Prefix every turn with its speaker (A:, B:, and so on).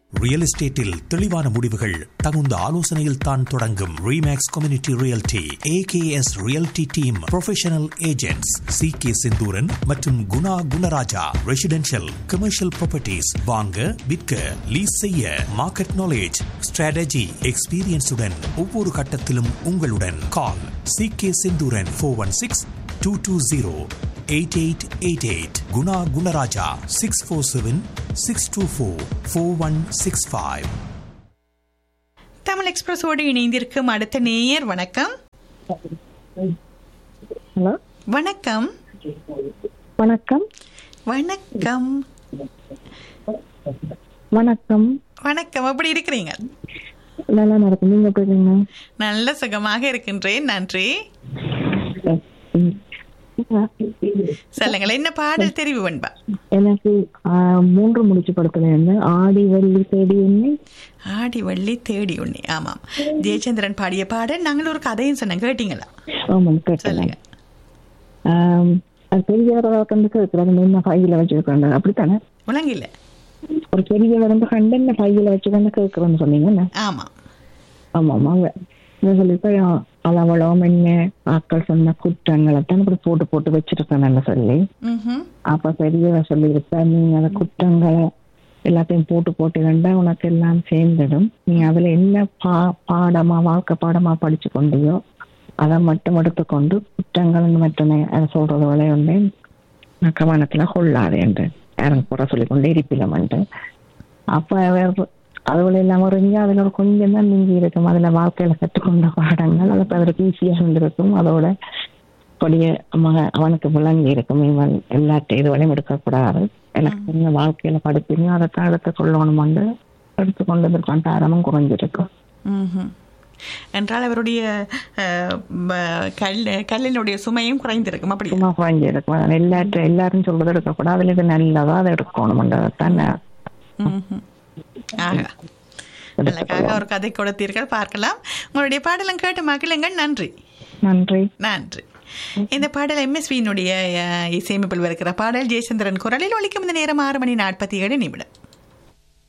A: Real எஸ்டேட்டில் தெளிவான முடிவுகள் தகுந்த ஆலோசனையில் தான் தொடங்கும் Remax community realty AKS realty team professional agents C K Senthuran மற்றும் Guna Gunaraja residential commercial properties வாங்க விற்க லீஸ் செய்ய மார்க்கெட் நாலேஜ் ஸ்ட்ராட்டஜி எக்ஸ்பீரியன்ஸுடன் ஒவ்வொரு கட்டத்திலும் உங்களுடன் call C K Senthuran four one six two two zero eight eight eight eight Guna Gunaraja six four seven six two four four one six five
B: Tamil எக்ஸ்பிரஸோடு இணைந்திருக்கும் அடுத்த நேயர் வணக்கம்
C: ஹலோ
B: வணக்கம்
C: வணக்கம்
B: வணக்கம்
C: வணக்கம்
B: வணக்கம் எப்படி இருக்கிறீங்க
C: நல்லா நடக்கும் நீங்க எப்படி இருக்கீங்க
B: நல்ல சுகமாக இருக்கின்றேன் நன்றி
C: ம்.
B: சொல்லுங்கள் என்ன பாடல் தெரிவு பண்பா
C: எனக்கு ஆ, மூன்று முடிச்சு படத்துல இருந்து ஆடி வள்ளி தேடி என்னை
B: ஆடி வள்ளி தேடி உண்ணி ஆமாம் ஜெயச்சந்திரன் பாடிய பாடல் நாங்கள் ஒரு கதையும் சொன்னோம் கேட்டீங்களா
C: ஆமாம் கேட்டேன்
B: சொல்லுங்க
C: ஆம், அது பெரியவராக கண்டு கேட்கறது என்ன ஃபைல வச்சிருக்காங்க அப்படித்தானே
B: உலங்கில்ல
C: ஒரு பெரியவர் வந்து கண்டு என்ன ஃபைல வச்சுக்கொண்டு கேட்கறேன்னு சொன்னீங்க
B: ஆமாம்
C: ஆமா ஆமாங்க சொல்லிப்ப அளவளம் என்ன ஆக்கள் சொன்ன குற்றங்களை தான் இப்படி போட்டு போட்டு வச்சிருக்கேன்னு சொல்லி
B: ம்ஹும்.
C: அப்ப பெரியவ சொல்லியிருப்ப நீ அந்த குற்றங்களை எல்லாத்தையும் போட்டு போட்டு கண்டா உனக்கு எல்லாம் சேர்ந்துடும் நீ அதுல என்ன பா பாடமா வாழ்க்கை பாடமா படிச்சு கொண்டியோ அதை மட்டும் எடுத்துக்கொண்டு குற்றங்கள் மற்றனை அதை சொல்றது விளையுண்டு நான் கவனத்துல கொள்ளாது என்று யாரும் குறை சொல்லி கொண்டே இருப்பிலமன்ட்டு அப்ப அவர் அதுல இல்லாம இருந்துச்சு அதுல ஒரு கொஞ்சம் தான் நீங்கி இருக்கும் அதுல வாழ்க்கையில கற்றுக்கொண்ட பாடங்கள் அது அதற்கு ஈஸியா இருந்திருக்கும் அதோட கொடிய மக அவனுக்கு விளங்கி இருக்கும் இவன் எல்லாத்தையும் இதுவரையும் எடுக்கக்கூடாது எனக்கு என்ன வாழ்க்கையில படிப்பீங்க அதை தான் எடுத்து கொள்ளணும் வந்து எடுத்து கொண்டு வந்திருக்கான் தாரமும் குறைஞ்சிருக்கும்
B: ம்ஹும். என்றால் அவருடைய அஹ், ப- கல் கல்லினுடைய சுமையும் குறைந்திருக்கும் அப்படி
C: சும்மா குறைஞ்சிருக்கும் எல்லாற்ற எல்லாரும் சொல்றது எடுக்கக்கூடாது அதுல இது நல்லதா அதை எடுக்கணும் தான்
B: ம்ஹும். ஆக அழகாக ஒரு கதை கொடுத்தீர்கள் பார்க்கலாம் உங்களுடைய பாடலும் கேட்டு மகிழுங்கள் நன்றி
C: நன்றி
B: நன்றி இந்த பாடல் எம்எஸ்வியினுடைய இசையமைப்பில் வருகிற பாடல் ஜெயச்சந்திரன் குரலில் ஒலிக்கும் இந்த நேரம் ஆறு மணி நாற்பத்தி ஏழு நிமிடம்